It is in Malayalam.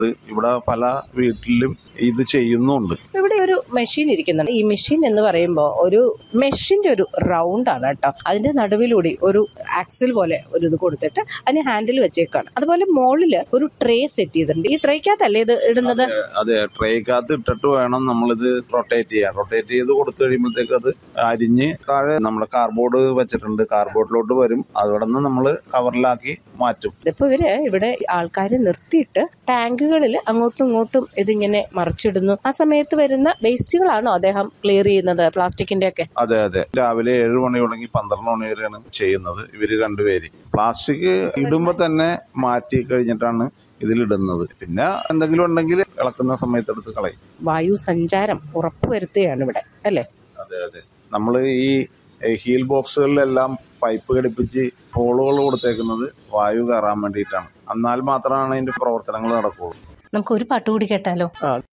ഇത് ഇവിടെ പല വീട്ടിലും ഇത് ചെയ്യുന്നുണ്ട് ഇവിടെ ഒരു മെഷീൻ ഇരിക്കുന്നുണ്ട് ഈ മെഷീൻ എന്ന് പറയുമ്പോൾ ഒരു മെഷീന്റെ ഒരു റൗണ്ട് ആണ് കേട്ടോ അതിന്റെ നടുവിലൂടെ ഒരു ആക്സിൽ പോലെ ഒരു ഇത് കൊടുത്തിട്ട് അതിന് ഹാൻഡിൽ വെച്ചേക്കാണ് അതുപോലെ മുകളിൽ ഒരു ട്രേ സെറ്റ് ചെയ്തിട്ടുണ്ട് ഈ ട്രേക്കകത്തല്ലേ ഇത് ഇടുന്നത് അതെ ട്രേക്കകത്ത് ഇട്ടിട്ട് വേണം നമ്മളിത് റൊട്ടേറ്റ് ചെയ്യാൻ റൊട്ടേറ്റ് ചെയ്ത് കൊടുത്തു കഴിയുമ്പോഴത്തേക്ക് അത് അരിഞ്ഞ് താഴെ നമ്മുടെ കാർബോർഡ് വെച്ചിട്ടുണ്ട് കാർബോർഡിലോട്ട് വരും അവിടെ നിന്ന് നമ്മൾ കവറിലാക്കി മാറ്റും ഇതിപ്പോ ഇവര് ഇവിടെ ആൾക്കാരെ നിർത്തിയിട്ട് ടാങ്കുകളിൽ അങ്ങോട്ടും ഇങ്ങോട്ടും ഇതിങ്ങനെ മറിച്ചിടുന്നു ആ സമയത്ത് വരുന്ന വേസ്റ്റുകളാണോ അദ്ദേഹം ക്ലിയർ ചെയ്യുന്നത് പ്ലാസ്റ്റിക്കിന്റെ ഒക്കെ അതെ അതെ രാവിലെ ഏഴ് മണി തുടങ്ങി പന്ത്രണ്ട് മണി വരെയാണ് ചെയ്യുന്നത് ഇവര് രണ്ടുപേര് പ്ലാസ്റ്റിക് ഇടുമ്പോ തന്നെ മാറ്റി കഴിഞ്ഞിട്ടാണ് ഇതിലിടുന്നത് പിന്നെ എന്തെങ്കിലും ഉണ്ടെങ്കിൽ ഇളക്കുന്ന സമയത്തെടുത്ത് കളയും വായു സഞ്ചാരം ഉറപ്പുവരുത്തുകയാണ് ഇവിടെ അല്ലേ അതെ അതെ നമ്മൾ ഈ ഹീൽ ബോക്സുകളിലെല്ലാം പൈപ്പ് ഘടിപ്പിച്ച് ഹോളുകൾ കൊടുത്തേക്കുന്നത് വായു കയറാൻ വേണ്ടിയിട്ടാണ് എന്നാൽ മാത്രമാണ് അതിന്റെ പ്രവർത്തനങ്ങൾ നടക്കുകയുള്ളൂ നമുക്ക് ഒരു പാട്ട് കൂടി കേട്ടാലോ